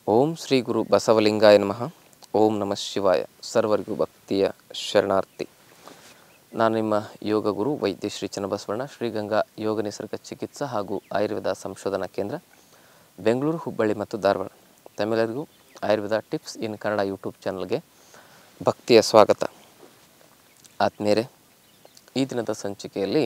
ಓಂ ಶ್ರೀ ಗುರು ಬಸವಲಿಂಗಾಯ ನಮಃ ಓಂ ನಮಃ ಶಿವಾಯ ಸರ್ವರಿಗೂ ಭಕ್ತಿಯ ಶರಣಾರ್ಥಿ ನಾನು ನಿಮ್ಮ ಯೋಗ ಗುರು ವೈದ್ಯ ಶ್ರೀ ಚನ್ನಬಸವಣ್ಣ ಶ್ರೀಗಂಗಾ ಯೋಗ ನಿಸರ್ಗ ಚಿಕಿತ್ಸಾ ಹಾಗೂ ಆಯುರ್ವೇದ ಸಂಶೋಧನಾ ಕೇಂದ್ರ ಬೆಂಗಳೂರು ಹುಬ್ಬಳ್ಳಿ ಮತ್ತು ಧಾರವಾಡ ತಮ್ಮೆಲ್ಲರಿಗೂ Ayurveda tips in Kannada YouTube ಚಾನಲ್ಗೆ ಭಕ್ತಿಯ ಸ್ವಾಗತ ಆತ್ಮೀಯರೇ ಈ ದಿನದ ಸಂಚಿಕೆಯಲ್ಲಿ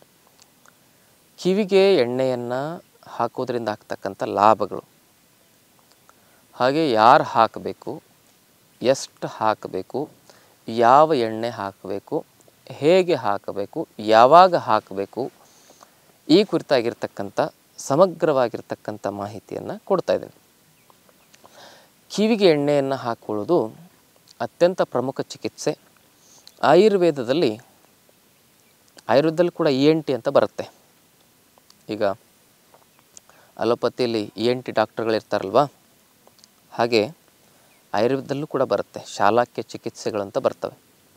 ಕಿವಿಗೆ ಎಣ್ಣೆಯನ್ನು ಹಾಕೋದ್ರಿಂದ ಆಗ್ತಕ್ಕಂಥ ಲಾಭಗಳು ಹಾಗೆ ಯಾರು ಹಾಕಬೇಕು ಎಷ್ಟು ಹಾಕಬೇಕು ಯಾವ ಎಣ್ಣೆ ಹಾಕಬೇಕು ಹೇಗೆ ಹಾಕಬೇಕು ಯಾವಾಗ ಹಾಕಬೇಕು ಈ ಕುರಿತಾಗಿರ್ತಕ್ಕಂಥ ಸಮಗ್ರವಾಗಿರ್ತಕ್ಕಂಥ ಮಾಹಿತಿಯನ್ನು ಕೊಡ್ತಾ ಇದ್ದೀನಿ ಕಿವಿಗೆ ಎಣ್ಣೆಯನ್ನು ಹಾಕೊಳ್ಳೋದು ಅತ್ಯಂತ ಪ್ರಮುಖ ಚಿಕಿತ್ಸೆ ಆಯುರ್ವೇದದಲ್ಲಿ ಆಯುರ್ವೇದದಲ್ಲಿ ಕೂಡ ಇ ಎನ್ ಟಿ ಅಂತ ಬರುತ್ತೆ ಈಗ ಅಲೋಪತಿಯಲ್ಲಿ ಇ ಎನ್ ಟಿ ಡಾಕ್ಟರ್ಗಳಿರ್ತಾರಲ್ವ ಹಾಗೆ ಆಯುರ್ವೇದದಲ್ಲೂ ಕೂಡ ಬರುತ್ತೆ ಶಾಲಾಕ್ಯ ಚಿಕಿತ್ಸೆಗಳಂತ ಬರ್ತವೆ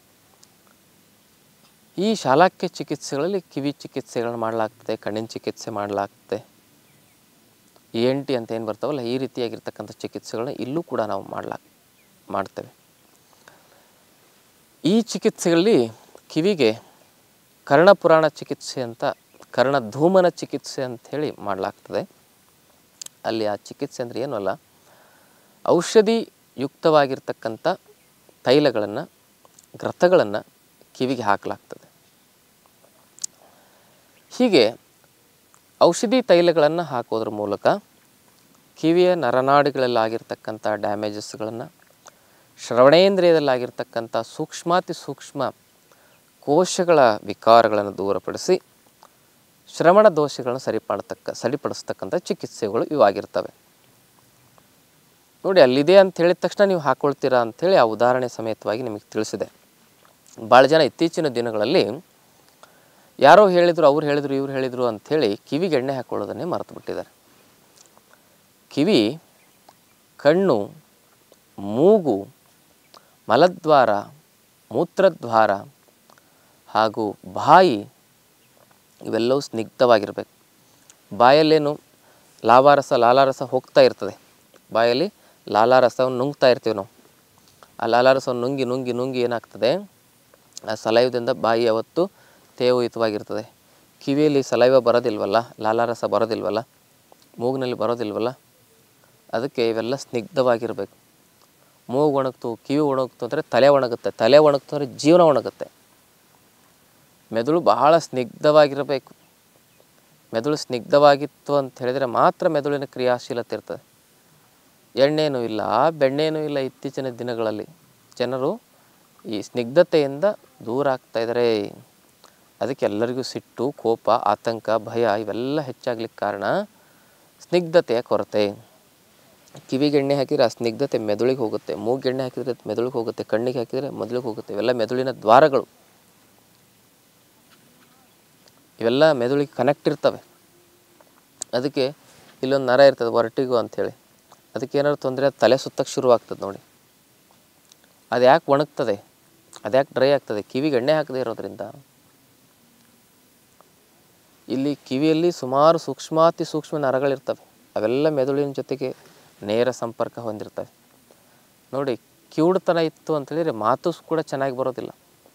ಈ ಶಾಲಾಕ್ಯ ಚಿಕಿತ್ಸೆಗಳಲ್ಲಿ ಕಿವಿ ಚಿಕಿತ್ಸೆಗಳನ್ನ ಮಾಡಲಾಗ್ತದೆ ಕಣ್ಣಿನ ಚಿಕಿತ್ಸೆ ಮಾಡಲಾಗ್ತದೆ ಇ ಎನ್ ಟಿ ಅಂತ ಏನು ಬರ್ತಾವಲ್ಲ ಈ ರೀತಿಯಾಗಿರ್ತಕ್ಕಂಥ ಚಿಕಿತ್ಸೆಗಳನ್ನ ಇಲ್ಲೂ ಕೂಡ ನಾವು ಮಾಡಲಾ ಮಾಡ್ತೇವೆ ಈ ಚಿಕಿತ್ಸೆಗಳಲ್ಲಿ ಕಿವಿಗೆ ಕರ್ಣಪುರಾಣ ಚಿಕಿತ್ಸೆ ಅಂತ ಕರ್ಣಧೂಮನ ಚಿಕಿತ್ಸೆ ಅಂಥೇಳಿ ಮಾಡಲಾಗ್ತದೆ ಅಲ್ಲಿ ಆ ಚಿಕಿತ್ಸೆ ಅಂದರೆ ಏನೂ ಅಲ್ಲ ಔಷಧಿ ಯುಕ್ತವಾಗಿರ್ತಕ್ಕಂಥ ತೈಲಗಳನ್ನು ಗ್ರಥಗಳನ್ನು ಕಿವಿಗೆ ಹಾಕಲಾಗ್ತದೆ ಹೀಗೆ ಔಷಧಿ ತೈಲಗಳನ್ನು ಹಾಕೋದ್ರ ಮೂಲಕ ಕಿವಿಯ ನರನಾಡಿಗಳಲ್ಲಾಗಿರ್ತಕ್ಕಂಥ ಡ್ಯಾಮೇಜಸ್ಗಳನ್ನು ಶ್ರವಣೇಂದ್ರಿಯದಲ್ಲಾಗಿರ್ತಕ್ಕಂಥ ಸೂಕ್ಷ್ಮಾತಿ ಸೂಕ್ಷ್ಮ ಕೋಶಗಳ ವಿಕಾರಗಳನ್ನು ದೂರಪಡಿಸಿ ಶ್ರವಣ ದೋಷಗಳನ್ನು ಸರಿಪಡತಕ್ಕ ಸರಿಪಡಿಸ್ತಕ್ಕಂಥ ಚಿಕಿತ್ಸೆಗಳು ಇವಾಗಿರ್ತವೆ ನೋಡಿ ಅಲ್ಲಿದೆ ಅಂತ ಹೇಳಿದ ತಕ್ಷಣ ನೀವು ಹಾಕ್ಕೊಳ್ತೀರಾ ಅಂಥೇಳಿ ಆ ಉದಾಹರಣೆ ಸಮೇತವಾಗಿ ನಿಮಗೆ ತಿಳಿಸಿದೆ ಭಾಳ ಜನ ಇತ್ತೀಚಿನ ದಿನಗಳಲ್ಲಿ ಯಾರೋ ಹೇಳಿದರು ಅವ್ರು ಹೇಳಿದರು ಇವ್ರು ಹೇಳಿದರು ಅಂಥೇಳಿ ಕಿವಿಗೆ ಎಣ್ಣೆ ಹಾಕ್ಕೊಳ್ಳೋದನ್ನೇ ಮರೆತು ಬಿಟ್ಟಿದ್ದಾರೆ ಕಿವಿ ಕಣ್ಣು ಮೂಗು ಮಲದ್ವಾರ ಮೂತ್ರದ್ವಾರ ಹಾಗೂ ಬಾಯಿ ಇವೆಲ್ಲವೂ ಸ್ನಿಗ್ಧವಾಗಿರಬೇಕು ಬಾಯಲ್ಲೇನು ಲಾವಾರಸ ಲಾಲಾರಸ ಹೋಗ್ತಾ ಇರ್ತದೆ ಬಾಯಲ್ಲಿ ಲಾಲಾರಸವನ್ನು ನುಂಗ್ತಾ ಇರ್ತೀವಿ ನಾವು ಆ ಲಾಲಾರಸವನ್ನು ನುಂಗಿ ನುಂಗಿ ನುಂಗಿ ಏನಾಗ್ತದೆ ಆ ಸಲೈವದಿಂದ ಬಾಯಿ ಯಾವತ್ತು ತೇವಯುತವಾಗಿರ್ತದೆ ಕಿವಿಯಲ್ಲಿ ಸಲೈವ ಬರೋದಿಲ್ವಲ್ಲ ಲಾಲಾರಸ ಬರೋದಿಲ್ವಲ್ಲ ಮೂಗಿನಲ್ಲಿ ಬರೋದಿಲ್ವಲ್ಲ ಅದಕ್ಕೆ ಇವೆಲ್ಲ ಸ್ನಿಗ್ಧವಾಗಿರಬೇಕು ಮೂಗು ಒಣಗ್ತು ಕಿವಿ ಒಣಗ್ತು ಅಂದರೆ ತಲೆ ಒಣಗುತ್ತೆ ತಲೆ ಒಣಗ್ತು ಅಂದರೆ ಜೀವನ ಒಣಗುತ್ತೆ ಮೆದುಳು ಬಹಳ ಸ್ನಿಗ್ಧವಾಗಿರಬೇಕು ಮೆದುಳು ಸ್ನಿಗ್ಧವಾಗಿತ್ತು ಅಂತ ಹೇಳಿದರೆ ಮಾತ್ರ ಮೆದುಳಿನ ಕ್ರಿಯಾಶೀಲತೆ ಇರ್ತದೆ ಎಣ್ಣೆನೂ ಇಲ್ಲ ಬೆಣ್ಣೆನೂ ಇಲ್ಲ ಇತ್ತೀಚಿನ ದಿನಗಳಲ್ಲಿ ಜನರು ಈ ಸ್ನಿಗ್ಧತೆಯಿಂದ ದೂರ ಆಗ್ತಾ ಇದ್ದಾರೆ ಅದಕ್ಕೆ ಎಲ್ಲರಿಗೂ ಸಿಟ್ಟು ಕೋಪ ಆತಂಕ ಭಯ ಇವೆಲ್ಲ ಹೆಚ್ಚಾಗ್ಲಿಕ್ಕೆ ಕಾರಣ ಸ್ನಿಗ್ಧತೆಯ ಕೊರತೆ ಕಿವಿಗೆ ಎಣ್ಣೆ ಹಾಕಿದರೆ ಆ ಸ್ನಿಗ್ಧತೆ ಮೆದುಳಿಗೆ ಹೋಗುತ್ತೆ ಮೂಗಿಗೆ ಎಣ್ಣೆ ಹಾಕಿದರೆ ಮೆದುಳಿಗೆ ಹೋಗುತ್ತೆ ಕಣ್ಣಿಗೆ ಹಾಕಿದರೆ ಮೆದುಳಿಗೆ ಹೋಗುತ್ತೆ ಇವೆಲ್ಲ ಮೆದುಳಿನ ದ್ವಾರಗಳು ಇವೆಲ್ಲ ಮೆದುಳಿಗೆ ಕನೆಕ್ಟ್ ಇರ್ತವೆ ಅದಕ್ಕೆ ಇಲ್ಲೊಂದು ನರ ಇರ್ತದೆ ವರ್ಟಿಗೋ ಅಂಥೇಳಿ ಅದಕ್ಕೆ ಏನಾದ್ರು ತೊಂದರೆ ತಲೆ ಸುತ್ತಕ್ಕೆ ಶುರುವಾಗ್ತದೆ ನೋಡಿ ಅದು ಯಾಕೆ ಒಣಗ್ತದೆ ಅದು ಯಾಕೆ ಡ್ರೈ ಆಗ್ತದೆ ಕಿವಿಗೆ ಎಣ್ಣೆ ಹಾಕದೇ ಇರೋದ್ರಿಂದ ಇಲ್ಲಿ ಕಿವಿಯಲ್ಲಿ ಸುಮಾರು ಸೂಕ್ಷ್ಮಾತಿ ಸೂಕ್ಷ್ಮ ನರಗಳಿರ್ತವೆ ಅವೆಲ್ಲ ಮೆದುಳಿನ ಜೊತೆಗೆ ನೇರ ಸಂಪರ್ಕ ಹೊಂದಿರ್ತವೆ ನೋಡಿ ಕಿವುಡುತನ ಇತ್ತು ಅಂತ ಹೇಳಿದರೆ ಮಾತು ಕೂಡ ಚೆನ್ನಾಗಿ ಬರೋದಿಲ್ಲ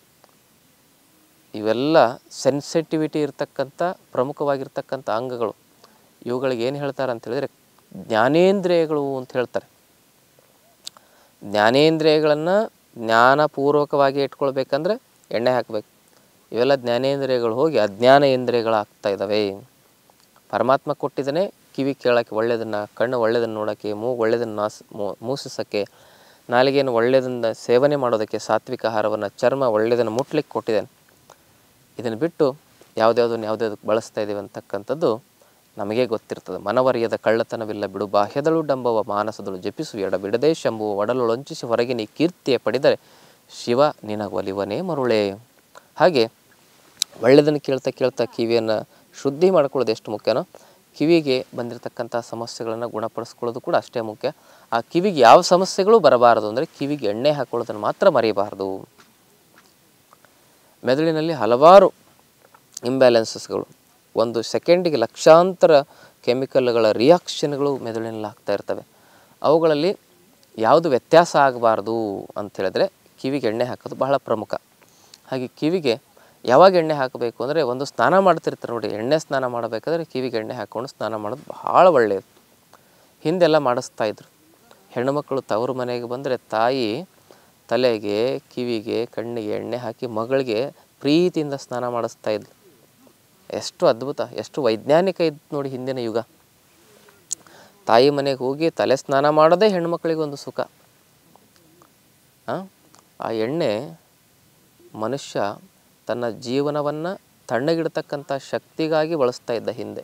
ಇವೆಲ್ಲ ಸೆನ್ಸಿಟಿವಿಟಿ ಇರ್ತಕ್ಕಂಥ ಪ್ರಮುಖವಾಗಿರ್ತಕ್ಕಂಥ ಅಂಗಗಳು ಇವುಗಳಿಗೆ ಏನು ಹೇಳ್ತಾರೆ ಅಂತ ಹೇಳಿದರೆ ಜ್ಞಾನೇಂದ್ರಿಯಗಳು ಅಂತ ಹೇಳ್ತಾರೆ ಜ್ಞಾನೇಂದ್ರಿಯಗಳನ್ನು ಜ್ಞಾನಪೂರ್ವಕವಾಗಿ ಇಟ್ಕೊಳ್ಬೇಕಂದ್ರೆ ಎಣ್ಣೆ ಹಾಕಬೇಕು ಇವೆಲ್ಲ ಜ್ಞಾನೇಂದ್ರಿಯಗಳು ಹೋಗಿ ಅಜ್ಞಾನ ಇಂದ್ರಿಯಗಳಾಗ್ತಾ ಇದ್ದಾವೆ ಪರಮಾತ್ಮ ಕೊಟ್ಟಿದ್ದಾನೆ ಕಿವಿ ಕೇಳೋಕ್ಕೆ ಒಳ್ಳೆಯದನ್ನು ಕಣ್ಣು ಒಳ್ಳೆಯದನ್ನು ನೋಡೋಕ್ಕೆ ಮೂಗು ಒಳ್ಳೆಯದನ್ನು ನಾಸ್ ಮೂಸಿಸೋಕ್ಕೆ ನಾಲಿಗೆಯನ್ನು ಒಳ್ಳೆಯದನ್ನು ಸೇವನೆ ಮಾಡೋದಕ್ಕೆ ಸಾತ್ವಿಕ ಆಹಾರವನ್ನು ಚರ್ಮ ಒಳ್ಳೆಯದನ್ನು ಮುಟ್ಲಿಕ್ಕೆ ಕೊಟ್ಟಿದ್ದಾನೆ ಇದನ್ನು ಬಿಟ್ಟು ಯಾವುದ್ಯಾವುದನ್ನು ಯಾವುದ್ಯಾವುದಕ್ಕೆ ಬಳಸ್ತಾ ಇದ್ದೀವಿ ಅಂತಕ್ಕಂಥದ್ದು ನಮಗೆ ಗೊತ್ತಿರ್ತದೆ ಮನವರಿಯದ ಕಳ್ಳತನವಿಲ್ಲ ಬಿಡು ಬಾಹ್ಯದಳು ಡಂಬವ ಮಾನಸದಳು ಜಪಿಸು ಎಡ ಬಿಡದೆ ಶಂಭುವ ಒಡಲೊಳಂಚಿಸಿ ಹೊರಗೆ ನೀ ಕೀರ್ತಿಯ ಪಡೆದರೆ ಶಿವ ನಿನಗೊಲಿವನೇ ಮರುಳೇ ಹಾಗೆ ಒಳ್ಳೆಯದನ್ನು ಕೇಳ್ತಾ ಕೇಳ್ತಾ ಕಿವಿಯನ್ನು ಶುದ್ಧಿ ಮಾಡ್ಕೊಳ್ಳೋದು ಎಷ್ಟು ಮುಖ್ಯನೋ ಕಿವಿಗೆ ಬಂದಿರತಕ್ಕಂಥ ಸಮಸ್ಯೆಗಳನ್ನು ಗುಣಪಡಿಸ್ಕೊಳ್ಳೋದು ಕೂಡ ಅಷ್ಟೇ ಮುಖ್ಯ ಆ ಕಿವಿಗೆ ಯಾವ ಸಮಸ್ಯೆಗಳು ಬರಬಾರದು ಅಂದರೆ ಕಿವಿಗೆ ಎಣ್ಣೆ ಹಾಕೊಳ್ಳೋದನ್ನು ಮಾತ್ರ ಮರೆಯಬಾರದು ಮೆದುಳಿನಲ್ಲಿ ಹಲವಾರು ಇಂಬ್ಯಾಲೆನ್ಸಸ್ಗಳು ಒಂದು ಸೆಕೆಂಡಿಗೆ ಲಕ್ಷಾಂತರ ಕೆಮಿಕಲ್ಗಳ ರಿಯಾಕ್ಷನ್ಗಳು ಮೆದುಳಿನಲ್ಲಿ ಆಗ್ತಾ ಇರ್ತವೆ ಅವುಗಳಲ್ಲಿ ಯಾವುದು ವ್ಯತ್ಯಾಸ ಆಗಬಾರ್ದು ಅಂತ ಹೇಳಿದ್ರೆ ಕಿವಿಗೆ ಎಣ್ಣೆ ಹಾಕೋದು ಬಹಳ ಪ್ರಮುಖ ಹಾಗೆ ಕಿವಿಗೆ ಯಾವಾಗ ಎಣ್ಣೆ ಹಾಕಬೇಕು ಅಂದರೆ ಒಂದು ಸ್ನಾನ ಮಾಡ್ತಿರ್ತಾರೆ ನೋಡಿ ಎಣ್ಣೆ ಸ್ನಾನ ಮಾಡಬೇಕಾದ್ರೆ ಕಿವಿಗೆ ಎಣ್ಣೆ ಹಾಕ್ಕೊಂಡು ಸ್ನಾನ ಮಾಡೋದು ಭಾಳ ಒಳ್ಳೆಯದು ಹಿಂದೆಲ್ಲ ಮಾಡಿಸ್ತಾ ಇದ್ರು ಹೆಣ್ಣುಮಕ್ಕಳು ತವರು ಮನೆಗೆ ಬಂದರೆ ತಾಯಿ ತಲೆಗೆ ಕಿವಿಗೆ ಕಣ್ಣಿಗೆ ಎಣ್ಣೆ ಹಾಕಿ ಮಗಳಿಗೆ ಪ್ರೀತಿಯಿಂದ ಸ್ನಾನ ಮಾಡಿಸ್ತಾ ಇದ್ಲು ಎಷ್ಟು ಅದ್ಭುತ ಎಷ್ಟು ವೈಜ್ಞಾನಿಕ ಇತ್ತು ನೋಡಿ ಹಿಂದಿನ ಯುಗ ತಾಯಿ ಮನೆಗೆ ಹೋಗಿ ತಲೆ ಸ್ನಾನ ಮಾಡೋದೇ ಹೆಣ್ಮಕ್ಳಿಗೆ ಒಂದು ಸುಖ ಆ? ಆ ಎಣ್ಣೆ ಮನುಷ್ಯ ತನ್ನ ಜೀವನವನ್ನು ತಣ್ಣಗಿಡ್ತಕ್ಕಂಥ ಶಕ್ತಿಗಾಗಿ ಬಳಸ್ತಾ ಇದ್ದ ಹಿಂದೆ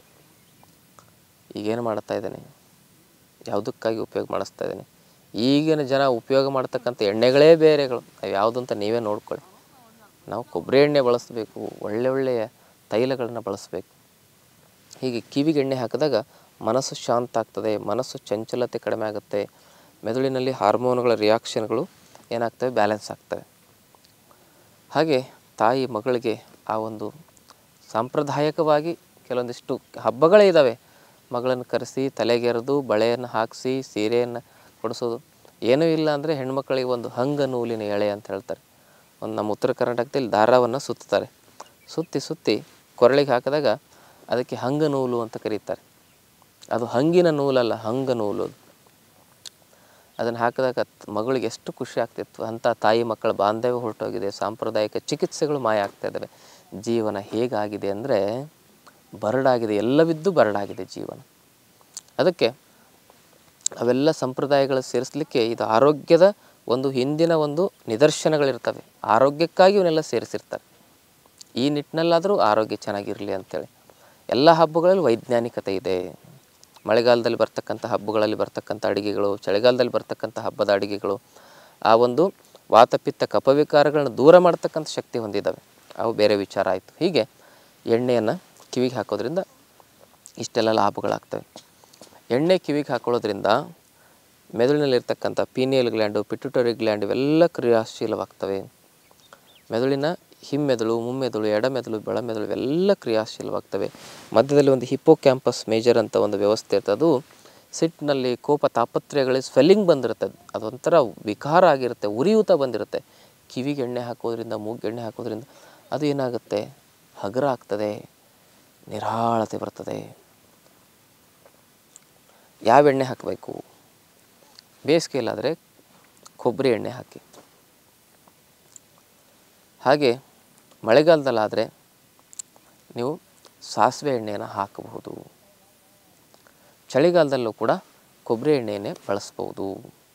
ಈಗೇನು ಮಾಡ್ತಾ ಇದ್ದಾನೆ ಯಾವುದಕ್ಕಾಗಿ ಉಪಯೋಗ ಮಾಡಿಸ್ತಾ ಇದ್ದೀನಿ ಈಗಿನ ಜನ ಉಪಯೋಗ ಮಾಡ್ತಕ್ಕಂಥ ಎಣ್ಣೆಗಳೇ ಬೇರೆಗಳು ಅವು ಯಾವುದು ಅಂತ ನೀವೇ ನೋಡ್ಕೊಳ್ಳಿ ನಾವು ಕೊಬ್ಬರಿ ಎಣ್ಣೆ ಬಳಸಬೇಕು ಒಳ್ಳೆ ಒಳ್ಳೆಯ ತೈಲಗಳನ್ನು ಬಳಸಬೇಕು ಹೀಗೆ ಕಿವಿಗೆ ಎಣ್ಣೆ ಹಾಕಿದಾಗ ಮನಸ್ಸು ಶಾಂತ ಆಗ್ತದೆ ಮನಸ್ಸು ಚಂಚಲತೆ ಕಡಿಮೆ ಆಗುತ್ತೆ ಮೆದುಳಿನಲ್ಲಿ ಹಾರ್ಮೋನ್ಗಳ ರಿಯಾಕ್ಷನ್ಗಳು ಏನಾಗ್ತವೆ ಬ್ಯಾಲೆನ್ಸ್ ಆಗ್ತವೆ ಹಾಗೆ ತಾಯಿ ಮಗಳಿಗೆ ಆ ಒಂದು ಸಾಂಪ್ರದಾಯಿಕವಾಗಿ ಕೆಲವೊಂದಿಷ್ಟು ಹಬ್ಬಗಳೇ ಇದ್ದಾವೆ ಮಗಳನ್ನು ಕರೆಸಿ ತಲೆಗೆರೆದು ಬಳೆಯನ್ನು ಹಾಕಿಸಿ ಸೀರೆಯನ್ನು ಕೊಡಿಸೋದು ಏನೂ ಇಲ್ಲ ಅಂದರೆ ಹೆಣ್ಮಕ್ಳಿಗೆ ಒಂದು ಹಂಗ ನೂಲಿನ ಎಳೆ ಅಂತ ಹೇಳ್ತಾರೆ ಒಂದು ನಮ್ಮ ಉತ್ತರ ಕರ್ನಾಟಕದಲ್ಲಿ ದಾರವನ್ನು ಸುತ್ತಾರೆ ಸುತ್ತಿ ಸುತ್ತಿ ಕೊರಳಿಗೆ ಹಾಕಿದಾಗ ಅದಕ್ಕೆ ಹಂಗ ನೂಲು ಅಂತ ಕರೀತಾರೆ ಅದು ಹಂಗಿನ ನೂಲಲ್ಲ ಹಂಗ ನೂಲು ಅದು ಅದನ್ನು ಹಾಕಿದಾಗ ತ್- ಮಗಳಿಗೆ ಎಷ್ಟು ಖುಷಿ ಆಗ್ತಿತ್ತು ಅಂಥ ತಾಯಿ ಮಕ್ಕಳ ಬಾಂಧವ್ಯ ಹೊರಟೋಗಿದೆ ಸಾಂಪ್ರದಾಯಿಕ ಚಿಕಿತ್ಸೆಗಳು ಮಾಯ ಆಗ್ತಾ ಇದ್ದಾವೆ ಜೀವನ ಹೇಗಾಗಿದೆ ಅಂದರೆ ಬರಡಾಗಿದೆ ಎಲ್ಲವಿದ್ದು ಬರಡಾಗಿದೆ ಜೀವನ ಅದಕ್ಕೆ ಅವೆಲ್ಲ ಸಂಪ್ರದಾಯಗಳು ಸೇರಿಸಲಿಕ್ಕೆ ಇದು ಆರೋಗ್ಯದ ಒಂದು ಹಿಂದಿನ ಒಂದು ನಿದರ್ಶನಗಳಿರ್ತವೆ ಆರೋಗ್ಯಕ್ಕಾಗಿ ಇವನ್ನೆಲ್ಲ ಸೇರಿಸಿರ್ತಾರೆ ಈ ನಿಟ್ಟಿನಲ್ಲಾದರೂ ಆರೋಗ್ಯ ಚೆನ್ನಾಗಿರಲಿ ಅಂತೇಳಿ ಎಲ್ಲ ಹಬ್ಬಗಳಲ್ಲಿ ವೈಜ್ಞಾನಿಕತೆ ಇದೆ ಮಳೆಗಾಲದಲ್ಲಿ ಬರ್ತಕ್ಕಂಥ ಹಬ್ಬಗಳಲ್ಲಿ ಬರ್ತಕ್ಕಂಥ ಅಡುಗೆಗಳು ಚಳಿಗಾಲದಲ್ಲಿ ಬರ್ತಕ್ಕಂಥ ಹಬ್ಬದ ಅಡುಗೆಗಳು ಆ ಒಂದು ವಾತಪಿತ್ತ ಕಫವಿಕಾರಗಳನ್ನ ದೂರ ಮಾಡ್ತಕ್ಕಂಥ ಶಕ್ತಿ ಹೊಂದಿದ್ದಾವೆ ಅವು ಬೇರೆ ವಿಚಾರ ಆಯಿತು ಹೀಗೆ ಎಣ್ಣೆಯನ್ನು ಕಿವಿಗೆ ಹಾಕೋದ್ರಿಂದ ಇಷ್ಟೆಲ್ಲ ಲಾಭಗಳಾಗ್ತವೆ ಎಣ್ಣೆ ಕಿವಿಗೆ ಹಾಕೊಳ್ಳೋದ್ರಿಂದ ಮೆದುಳಿನಲ್ಲಿರ್ತಕ್ಕಂಥ ಪೀನಿಯಲ್ ಗ್ಲ್ಯಾಂಡು ಪಿಟ್ಯುಟರಿ ಗ್ಲ್ಯಾಂಡ್ ಇವೆಲ್ಲ ಕ್ರಿಯಾಶೀಲವಾಗ್ತವೆ ಮೆದುಳಿನ ಹಿಮ್ಮೆದುಳು ಮುಮ್ಮೆದುಳು ಎಡಮೆದುಳು ಬೆಳಮೆದುಳು ಇವೆಲ್ಲ ಕ್ರಿಯಾಶೀಲವಾಗ್ತವೆ ಮಧ್ಯದಲ್ಲಿ ಒಂದು ಹಿಪ್ಪೋ ಕ್ಯಾಂಪಸ್ ಮೇಜರ್ ಅಂತ ಒಂದು ವ್ಯವಸ್ಥೆ ಇರ್ತದೆ ಅದು ಸಿಟ್ಟಿನಲ್ಲಿ ಕೋಪ ತಾಪತ್ರಯಗಳಿಗೆ ಸ್ವೆಲ್ಲಿಂಗ್ ಬಂದಿರುತ್ತೆ ಅದು. ಅದೊಂಥರ ವಿಕಾರ ಆಗಿರುತ್ತೆ ಉರಿಯೂತ ಬಂದಿರುತ್ತೆ ಕಿವಿಗೆ ಎಣ್ಣೆ ಹಾಕೋದ್ರಿಂದ ಮೂಗಿಗೆ ಎಣ್ಣೆ ಹಾಕೋದ್ರಿಂದ ಅದು ಏನಾಗುತ್ತೆ ಹಗುರ ಆಗ್ತದೆ ನಿರಾಳತೆ ಬರ್ತದೆ ಯಾವ ಎಣ್ಣೆ ಹಾಕಬೇಕು ಬೇಸಿಗೆಯಲ್ಲಾದರೆ ಕೊಬ್ಬರಿ ಎಣ್ಣೆ ಹಾಕಿ ಹಾಗೆ ಮಳೆಗಾಲದಲ್ಲಾದರೆ ನೀವು ಸಾಸಿವೆ ಎಣ್ಣೆಯನ್ನು ಹಾಕಬಹುದು ಚಳಿಗಾಲದಲ್ಲೂ ಕೂಡ ಕೊಬ್ಬರಿ ಎಣ್ಣೆಯನ್ನೇ ಬಳಸ್ಬೋದು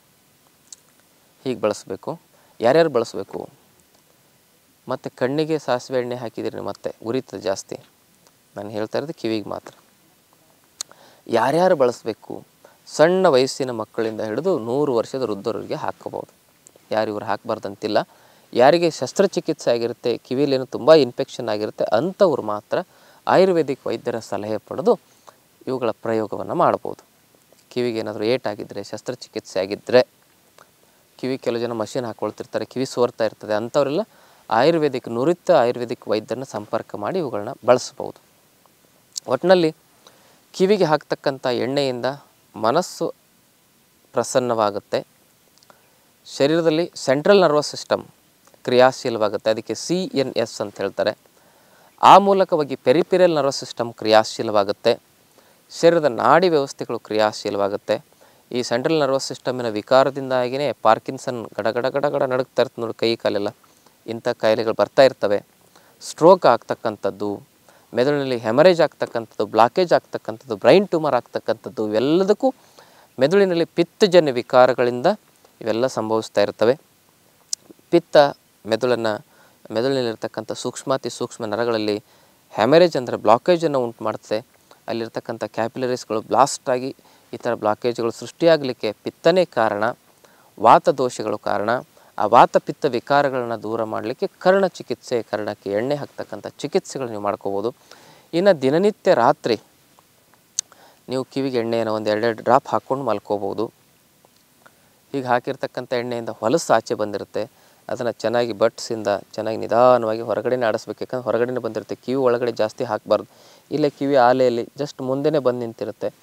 ಹೀಗೆ ಬಳಸಬೇಕು ಯಾರ್ಯಾರು ಬಳಸಬೇಕು ಮತ್ತು ಕಣ್ಣಿಗೆ ಸಾಸಿವೆ ಎಣ್ಣೆ ಹಾಕಿದ್ದೀರಿ ಮತ್ತೆ ಉರಿತದೆ ಜಾಸ್ತಿ ನಾನು ಹೇಳ್ತಾ ಇರೋದು ಕಿವಿಗೆ ಮಾತ್ರ ಯಾರ್ಯಾರು ಬಳಸಬೇಕು ಸಣ್ಣ ವಯಸ್ಸಿನ ಮಕ್ಕಳಿಂದ ಹಿಡಿದು ನೂರು ವರ್ಷದ ವೃದ್ಧರಿಗೆ ಹಾಕ್ಕೋಬೋದು ಯಾರು ಇವ್ರು ಹಾಕಬಾರ್ದಂತಿಲ್ಲ ಯಾರಿಗೆ ಶಸ್ತ್ರಚಿಕಿತ್ಸೆ ಆಗಿರುತ್ತೆ ಕಿವಿಲೇನು ತುಂಬ ಇನ್ಫೆಕ್ಷನ್ ಆಗಿರುತ್ತೆ ಅಂಥವ್ರು ಮಾತ್ರ ಆಯುರ್ವೇದಿಕ್ ವೈದ್ಯರ ಸಲಹೆ ಪಡೆದು ಇವುಗಳ ಪ್ರಯೋಗವನ್ನು ಮಾಡ್ಬೋದು ಕಿವಿಗೆ ಏನಾದರೂ ಏಟಾಗಿದ್ದರೆ ಶಸ್ತ್ರಚಿಕಿತ್ಸೆ ಆಗಿದ್ದರೆ ಕಿವಿ ಕೆಲವು ಜನ ಮಷಿನ್ ಹಾಕ್ಕೊಳ್ತಿರ್ತಾರೆ ಕಿವಿ ಸೋರ್ತಾ ಇರ್ತದೆ ಅಂಥವರೆಲ್ಲ ಆಯುರ್ವೇದಿಕ್ ನುರಿತ ಆಯುರ್ವೇದಿಕ್ ವೈದ್ಯರನ್ನ ಸಂಪರ್ಕ ಮಾಡಿ ಇವುಗಳನ್ನ ಬಳಸ್ಬೋದು ಒಟ್ಟಿನಲ್ಲಿ ಕಿವಿಗೆ ಹಾಕ್ತಕ್ಕಂಥ ಎಣ್ಣೆಯಿಂದ ಮನಸ್ಸು ಪ್ರಸನ್ನವಾಗುತ್ತೆ ಶರೀರದಲ್ಲಿ ಸೆಂಟ್ರಲ್ ನರ್ವಸ್ ಸಿಸ್ಟಮ್ ಕ್ರಿಯಾಶೀಲವಾಗುತ್ತೆ ಅದಕ್ಕೆ ಸಿ ಎನ್ ಎಸ್ ಅಂತ ಹೇಳ್ತಾರೆ ಆ ಮೂಲಕವಾಗಿ ಪೆರಿಪಿರಿಯಲ್ ನರ್ವಸ್ ಸಿಸ್ಟಮ್ ಕ್ರಿಯಾಶೀಲವಾಗುತ್ತೆ ಶರೀರದ ನಾಡಿ ವ್ಯವಸ್ಥೆಗಳು ಕ್ರಿಯಾಶೀಲವಾಗುತ್ತೆ ಈ ಸೆಂಟ್ರಲ್ ನರ್ವಸ್ ಸಿಸ್ಟಮಿನ ವಿಕಾರದಿಂದಾಗಿಯೇ ಪಾರ್ಕಿನ್ಸನ್ ಗಡಗಡ ಗಡಗಡ ನಡುಗ್ತಾ ಇರ್ತದೆ ನೋಡಿ ಕೈ ಕಾಲೆಲ್ಲ ಇಂಥ ಕಾಯಿಲೆಗಳು ಬರ್ತಾ ಇರ್ತವೆ ಸ್ಟ್ರೋಕ್ ಆಗ್ತಕ್ಕಂಥದ್ದು ಮೆದುಳಿನಲ್ಲಿ ಹೆಮರೇಜ್ ಆಗ್ತಕ್ಕಂಥದ್ದು ಬ್ಲಾಕೇಜ್ ಆಗ್ತಕ್ಕಂಥದ್ದು ಬ್ರೈನ್ ಟ್ಯೂಮರ್ ಆಗ್ತಕ್ಕಂಥದ್ದು ಇವೆಲ್ಲದಕ್ಕೂ ಮೆದುಳಿನಲ್ಲಿ ಪಿತ್ತಜನ್ಯ ವಿಕಾರಗಳಿಂದ ಇವೆಲ್ಲ ಸಂಭವಿಸ್ತಾ ಇರ್ತವೆ ಪಿತ್ತ ಮೆದುಳನ್ನು ಮೆದುಳಿನಲ್ಲಿರ್ತಕ್ಕಂಥ ಸೂಕ್ಷ್ಮಾತಿ ಸೂಕ್ಷ್ಮ ನರಗಳಲ್ಲಿ ಹ್ಯಾಮರೇಜ್ ಅಂದರೆ ಬ್ಲಾಕೇಜನ್ನು ಉಂಟು ಮಾಡ್ತದೆ ಅಲ್ಲಿರ್ತಕ್ಕಂಥ ಕ್ಯಾಪಿಲರೀಸ್ಗಳು ಬ್ಲಾಸ್ಟ್ ಆಗಿ ಈ ಥರ ಬ್ಲಾಕೇಜ್ಗಳು ಸೃಷ್ಟಿಯಾಗಲಿಕ್ಕೆ ಪಿತ್ತನೇ ಕಾರಣ ವಾತ ದೋಷಗಳು ಕಾರಣ ಆ ವಾತ ಪಿತ್ತ ವಿಕಾರಗಳನ್ನು ದೂರ ಮಾಡಲಿಕ್ಕೆ ಕರ್ಣ ಚಿಕಿತ್ಸೆ ಕರ್ಣಕ್ಕೆ ಎಣ್ಣೆ ಹಾಕ್ತಕ್ಕಂಥ ಚಿಕಿತ್ಸೆಗಳು ನೀವು ಮಾಡ್ಕೋಬೋದು ಇನ್ನು ದಿನನಿತ್ಯ ರಾತ್ರಿ ನೀವು ಕಿವಿಗೆ ಎಣ್ಣೆಯನ್ನು ಒಂದು ಎರಡೆರಡು ಡ್ರಾಪ್ ಹಾಕ್ಕೊಂಡು ಮಲ್ಕೋಬೋದು ಹೀಗೆ ಹಾಕಿರ್ತಕ್ಕಂಥ ಎಣ್ಣೆಯಿಂದ ಹೊಲಸು ಆಚೆ ಬಂದಿರುತ್ತೆ ಅದನ್ನು ಚೆನ್ನಾಗಿ ಬಟ್ಸಿಂದ ಚೆನ್ನಾಗಿ ನಿಧಾನವಾಗಿ ಹೊರಗಡೆನೇ ಆಡಿಸ್ಬೇಕು ಯಾಕಂದ್ರೆ ಹೊರಗಡೆನೇ ಬಂದಿರುತ್ತೆ ಕಿವಿ ಒಳಗಡೆ ಜಾಸ್ತಿ ಹಾಕಬಾರ್ದು ಇಲ್ಲೇ ಕಿವಿ ಆಲೆಯಲ್ಲಿ ಜಸ್ಟ್ ಮುಂದೆನೇ ಬಂದು ನಿಂತಿರುತ್ತೆ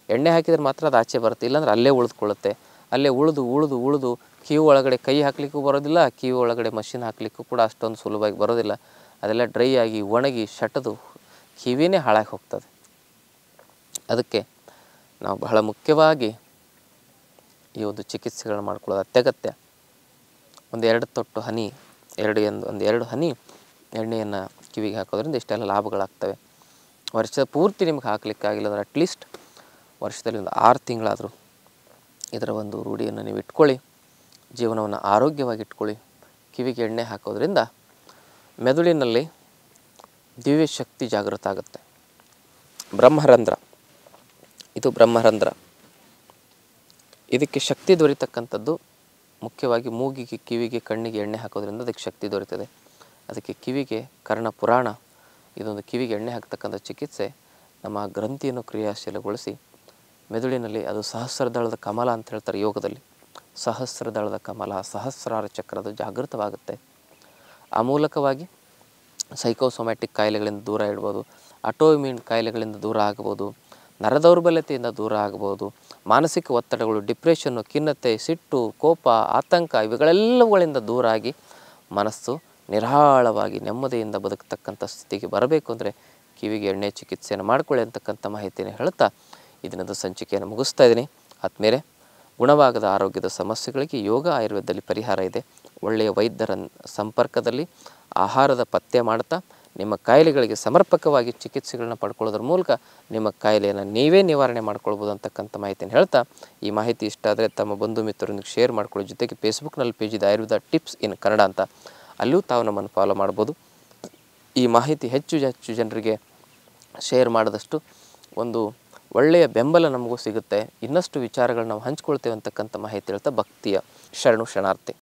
ಎಣ್ಣೆ ಹಾಕಿದ್ರೆ ಮಾತ್ರ ಅದು ಆಚೆ ಬರುತ್ತೆ ಇಲ್ಲಾಂದ್ರೆ ಅಲ್ಲೇ ಉಳಿದುಕೊಳ್ಳುತ್ತೆ ಅಲ್ಲೇ ಉಳಿದು ಉಳಿದು ಉಳಿದು ಕಿವಿ ಒಳಗಡೆ ಕೈ ಹಾಕಲಿಕ್ಕೂ ಬರೋದಿಲ್ಲ ಕಿವಿ ಒಳಗಡೆ ಮಷಿನ್ ಹಾಕಲಿಕ್ಕೂ ಕೂಡ ಅಷ್ಟೊಂದು ಸುಲಭವಾಗಿ ಬರೋದಿಲ್ಲ ಅದೆಲ್ಲ ಡ್ರೈ ಆಗಿ ಒಣಗಿ ಶಟದು ಕಿವಿನೇ ಹಾಳಾಗಿ ಹೋಗ್ತದೆ ಅದಕ್ಕೆ ನಾವು ಬಹಳ ಮುಖ್ಯವಾಗಿ ಈ ಒಂದು ಚಿಕಿತ್ಸೆಗಳನ್ನ ಮಾಡ್ಕೊಳ್ಳೋದು ಅತ್ಯಗತ್ಯ ಒಂದು ಎರಡು ತೊಟ್ಟು ಹನಿ ಎರಡು ಒಂದು ಒಂದು ಎರಡು ಹನಿ ಎಣ್ಣೆಯನ್ನು ಕಿವಿಗೆ ಹಾಕೋದ್ರಿಂದ ಇಷ್ಟೆಲ್ಲ ಲಾಭಗಳಾಗ್ತವೆ ವರ್ಷದ ಪೂರ್ತಿ ನಿಮ್ಗೆ ಹಾಕಲಿಕ್ಕಾಗಿಲ್ಲ ಅಂದ್ರೆ ಅಟ್ಲೀಸ್ಟ್ ವರ್ಷದಲ್ಲಿ ಒಂದು ಆರು ತಿಂಗಳಾದರೂ ಇದರ ಒಂದು ರೂಢಿಯನ್ನು ನೀವು ಇಟ್ಕೊಳ್ಳಿ ಜೀವನವನ್ನು ಆರೋಗ್ಯವಾಗಿ ಇಟ್ಕೊಳ್ಳಿ ಕಿವಿಗೆ ಎಣ್ಣೆ ಹಾಕೋದ್ರಿಂದ ಮೆದುಳಿನಲ್ಲಿ ದಿವ್ಯ ಶಕ್ತಿ ಜಾಗೃತ ಆಗುತ್ತೆ ಬ್ರಹ್ಮರಂಧ್ರ ಇದು ಬ್ರಹ್ಮರಂಧ್ರ ಇದಕ್ಕೆ ಶಕ್ತಿ ದೊರೀತಕ್ಕಂಥದ್ದು ಮುಖ್ಯವಾಗಿ ಮೂಗಿಗೆ ಕಿವಿಗೆ ಕಣ್ಣಿಗೆ ಎಣ್ಣೆ ಹಾಕೋದ್ರಿಂದ ಅದಕ್ಕೆ ಶಕ್ತಿ ದೊರೀತದೆ ಅದಕ್ಕೆ ಕಿವಿಗೆ ಕರ್ಣ ಪುರಾಣ ಇದೊಂದು ಕಿವಿಗೆ ಎಣ್ಣೆ ಹಾಕ್ತಕ್ಕಂಥ ಚಿಕಿತ್ಸೆ ನಮ್ಮ ಗ್ರಂಥಿಯನ್ನು ಕ್ರಿಯಾಶೀಲಗೊಳಿಸಿ ಮೆದುಳಿನಲ್ಲಿ ಅದು ಸಹಸ್ರದಳದ ಕಮಲ ಅಂತ ಹೇಳ್ತಾರೆ ಯೋಗದಲ್ಲಿ ಸಹಸ್ರದಳದ ಕಮಲ ಸಹಸ್ರಾರ ಚಕ್ರದ ಜಾಗೃತವಾಗುತ್ತೆ ಆ ಮೂಲಕವಾಗಿ ಸೈಕೋಸೊಮ್ಯಾಟಿಕ್ ಕಾಯಿಲೆಗಳಿಂದ ದೂರ ಇಡ್ಬೋದು ಅಟೋಇಮ್ಯೂನ್ ಕಾಯಿಲೆಗಳಿಂದ ದೂರ ಆಗ್ಬೋದು ನರದೌರ್ಬಲ್ಯತೆಯಿಂದ ದೂರ ಆಗ್ಬೋದು ಮಾನಸಿಕ ಒತ್ತಡಗಳು ಡಿಪ್ರೆಷನ್ನು ಖಿನ್ನತೆ ಸಿಟ್ಟು ಕೋಪ ಆತಂಕ ಇವುಗಳೆಲ್ಲವುಗಳಿಂದ ದೂರ ಆಗಿ ಮನಸ್ಸು ನಿರಾಳವಾಗಿ ನೆಮ್ಮದಿಯಿಂದ ಬದುಕತಕ್ಕಂಥ ಸ್ಥಿತಿಗೆ ಬರಬೇಕು ಅಂದರೆ ಕಿವಿಗೆ ಎಣ್ಣೆ ಚಿಕಿತ್ಸೆಯನ್ನು ಮಾಡ್ಕೊಳ್ಳಿ ಅಂತಕ್ಕಂಥ ಮಾಹಿತಿಯನ್ನು ಹೇಳ್ತಾ ಇದನ್ನದು ಸಂಚಿಕೆಯನ್ನು ಮುಗಿಸ್ತಾ ಇದ್ದೀನಿ ಆದಮೇಲೆ ಗುಣವಾಗದ ಆರೋಗ್ಯದ ಸಮಸ್ಯೆಗಳಿಗೆ ಯೋಗ ಆಯುರ್ವೇದದಲ್ಲಿ ಪರಿಹಾರ ಇದೆ ಒಳ್ಳೆಯ ವೈದ್ಯರ ಸಂಪರ್ಕದಲ್ಲಿ ಆಹಾರದ ಪಥ್ಯ ಮಾಡ್ತಾ ನಿಮ್ಮ ಕಾಯಿಲೆಗಳಿಗೆ ಸಮರ್ಪಕವಾಗಿ ಚಿಕಿತ್ಸೆಗಳನ್ನ ಪಡ್ಕೊಳ್ಳೋದ್ರ ಮೂಲಕ ನಿಮ್ಮ ಕಾಯಿಲೆಯನ್ನು ನೀವೇ ನಿವಾರಣೆ ಮಾಡ್ಕೊಳ್ಬೋದು ಅಂತಕ್ಕಂಥ ಮಾಹಿತಿಯನ್ನು ಹೇಳ್ತಾ ಈ ಮಾಹಿತಿ ಇಷ್ಟ ಆದರೆ ತಮ್ಮ ಬಂಧು ಮಿತ್ರರೊಂದಿಗೆ ಶೇರ್ ಮಾಡ್ಕೊಳ್ಳಿ ಜೊತೆಗೆ ಫೇಸ್ಬುಕ್ನಲ್ಲಿ ಪೇಜ್ ಇದೆ ಆಯುರ್ವೇದ ಟಿಪ್ಸ್ ಇನ್ ಕನ್ನಡ ಅಂತ ಅಲ್ಲೂ ತಾವು ನಮ್ಮನ್ನು ಫಾಲೋ ಮಾಡ್ಬೋದು ಈ ಮಾಹಿತಿ ಹೆಚ್ಚು ಹೆಚ್ಚು ಜನರಿಗೆ ಶೇರ್ ಮಾಡಿದಷ್ಟು ಒಂದು ಒಳ್ಳೆಯ ಬೆಂಬಲ ನಮಗೂ ಸಿಗುತ್ತೆ ಇನ್ನಷ್ಟು ವಿಚಾರಗಳು ನಾವು ಹಂಚ್ಕೊಳ್ತೇವೆ ಅಂತಕ್ಕಂಥ ಮಾಹಿತಿ ಹೇಳ್ತಾ ಭಕ್ತಿಯ ಶರಣು ಶರಣಾರ್ಥಿ